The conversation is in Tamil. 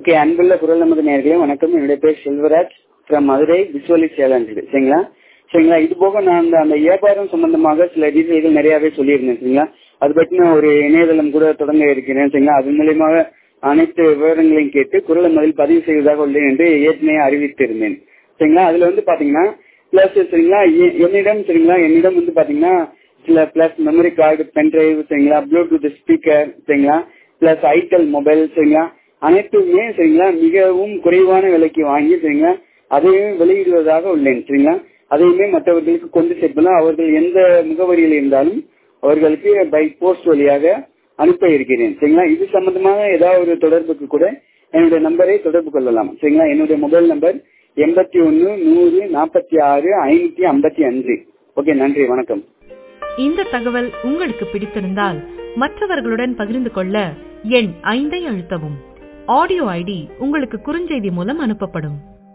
ஓகே அன்புள்ள குரல் நமது நேர்களே வணக்கம் என்னுடைய பேர் Selvaraj from Madurai visually challenge சரிங்களா சரிங்களா இது போக நான் அந்த அந்த வியாபாரம் சம்பந்தமாக சில டீட்டெயில்கள் நிறையவே சொல்லியிருந்தேன் சரிங்களா அது பற்றின ஒரு இணையதளம் கூட தொடங்க இருக்கிறேன் சரிங்களா அது மூலியமாக அனைத்து விவரங்களையும் கேட்டு குரல் மதில் பதிவு செய்வதாக உள்ளேன் என்று ஏற்கனவே அறிவித்திருந்தேன் சரிங்களா அதுல வந்து பாத்தீங்கன்னா பிளஸ் சரிங்களா எ- என்னிடம் சரிங்களா என்னிடம் வந்து பாத்தீங்கன்னா சில plus memory card pen drive சரிங்களா ப்ளூடூத் ஸ்பீக்கர் சரிங்களா பிளஸ் ஐட்டல் மொபைல் சரிங்களா அனைத்துமே சரிங்களா மிகவும் குறைவான விலைக்கு வாங்கி சரிங்களா அதையும் வெளியிடுவதாக உள்ளேன் சரிங்களா அதையுமே மற்றவர்களுக்கு கொண்டு சேர்ப்பதும் அவர்கள் எந்த முகவரியில் இருந்தாலும் அவர்களுக்கு பை போஸ்ட் வழியாக அனுப்ப இருக்கிறேன் சரிங்களா இது சம்பந்தமாக ஏதாவது ஒரு தொடர்புக்கு கூட என்னுடைய நம்பரை தொடர்பு கொள்ளலாம் சரிங்களா என்னுடைய மொபைல் நம்பர் எண்பத்தி ஒன்னு நூறு நாற்பத்தி ஆறு ஐநூத்தி ஐம்பத்தி அஞ்சு ஓகே நன்றி வணக்கம் இந்த தகவல் உங்களுக்கு பிடித்திருந்தால் மற்றவர்களுடன் பகிர்ந்து கொள்ள எண் ஐந்தை அழுத்தவும் ஆடியோ ஐடி உங்களுக்கு குறுஞ்செய்தி மூலம் அனுப்பப்படும்